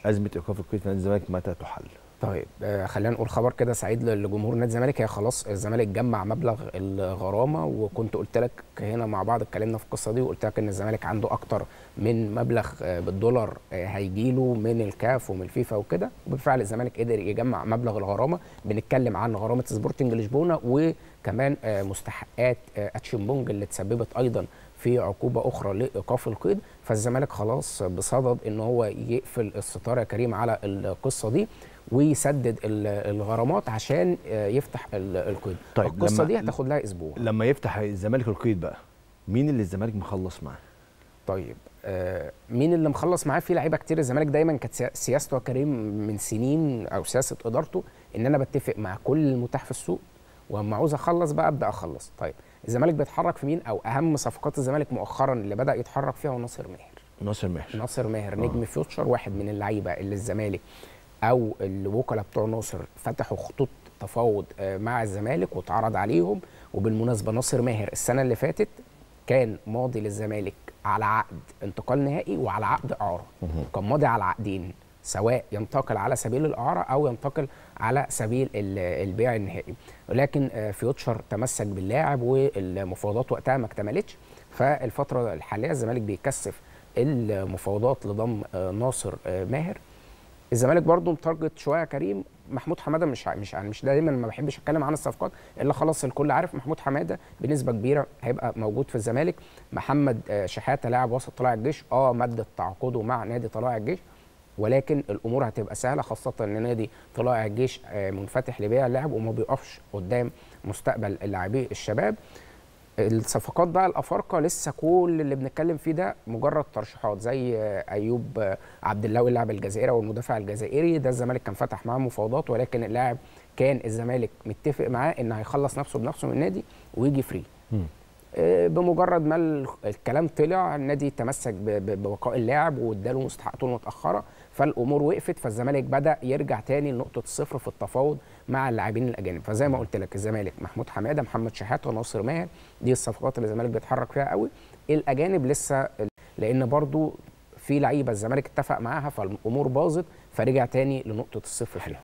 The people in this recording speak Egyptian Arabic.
ازمه ايقاف القيد في نادي الزمالك متى تحل طيب آه خلينا نقول خبر كده سعيد لجمهور نادي الزمالك هي خلاص الزمالك جمع مبلغ الغرامه وكنت قلت لك هنا مع بعض اتكلمنا في القصه دي وقلت لك ان الزمالك عنده اكتر من مبلغ آه بالدولار آه هيجي له من الكاف ومن الفيفا وكده وبالفعل الزمالك قدر يجمع مبلغ الغرامه بنتكلم عن غرامه سبورتنج لشبونه وكمان آه مستحقات آه اتشيمبونج اللي تسببت ايضا في عقوبه اخرى لايقاف القيد فالزمالك خلاص بصدد ان هو يقفل الستاره يا كريم على القصه دي ويسدد الغرامات عشان يفتح القيد طيب القصه دي هتاخد لها اسبوع لما يفتح الزمالك القيد بقى مين اللي الزمالك مخلص معاه طيب آه مين اللي مخلص معاه في لعيبه كتير الزمالك دايما كانت سياسته يا كريم من سنين او سياسه ادارته ان انا بتفق مع كل المتاح في السوق واما عاوز اخلص بقى ابدا اخلص طيب الزمالك بيتحرك في مين او اهم صفقات الزمالك مؤخرا اللي بدا يتحرك فيها هو ناصر ماهر ناصر ماهر ناصر ماهر نجم آه. فيوتشر واحد من اللعيبه اللي الزمالك او الوكلاء بتوع ناصر فتحوا خطوط تفاوض مع الزمالك واتعرض عليهم وبالمناسبه ناصر ماهر السنه اللي فاتت كان ماضي للزمالك على عقد انتقال نهائي وعلى عقد اعاره كان ماضي على عقدين سواء ينتقل على سبيل الاعاره او ينتقل على سبيل البيع النهائي ولكن فيوتشر تمسك باللاعب والمفاوضات وقتها ما اكتملتش فالفتره الحاليه الزمالك بيكثف المفاوضات لضم ناصر ماهر الزمالك برضه متارجت شويه يا كريم محمود حماده مش مش مش دايما ما بحبش اتكلم عن الصفقات الا خلاص الكل عارف محمود حماده بنسبه كبيره هيبقى موجود في الزمالك محمد شحاته لاعب وسط طلائع الجيش اه مدت تعاقده مع نادي طلائع الجيش ولكن الامور هتبقى سهله خاصه ان نادي طلائع الجيش منفتح لبيع اللاعب وما بيقفش قدام مستقبل لاعبي الشباب الصفقات بقى الافارقه لسه كل اللي بنتكلم فيه ده مجرد ترشيحات زي ايوب عبد الله اللاعب الجزائري والمدافع الجزائري ده الزمالك كان فتح معاه مفاوضات ولكن اللاعب كان الزمالك متفق معاه ان هيخلص نفسه بنفسه من النادي ويجي فري بمجرد ما الكلام طلع النادي تمسك ببقاء اللاعب واداله مستحقاته المتاخره فالامور وقفت فالزمالك بدا يرجع تاني لنقطه الصفر في التفاوض مع اللاعبين الاجانب فزي ما قلت لك الزمالك محمود حماده محمد شحاته وناصر ماهر دي الصفقات اللي الزمالك بيتحرك فيها قوي الاجانب لسه لان برضو في لعيبه الزمالك اتفق معاها فالامور باظت فرجع تاني لنقطه الصفر فيها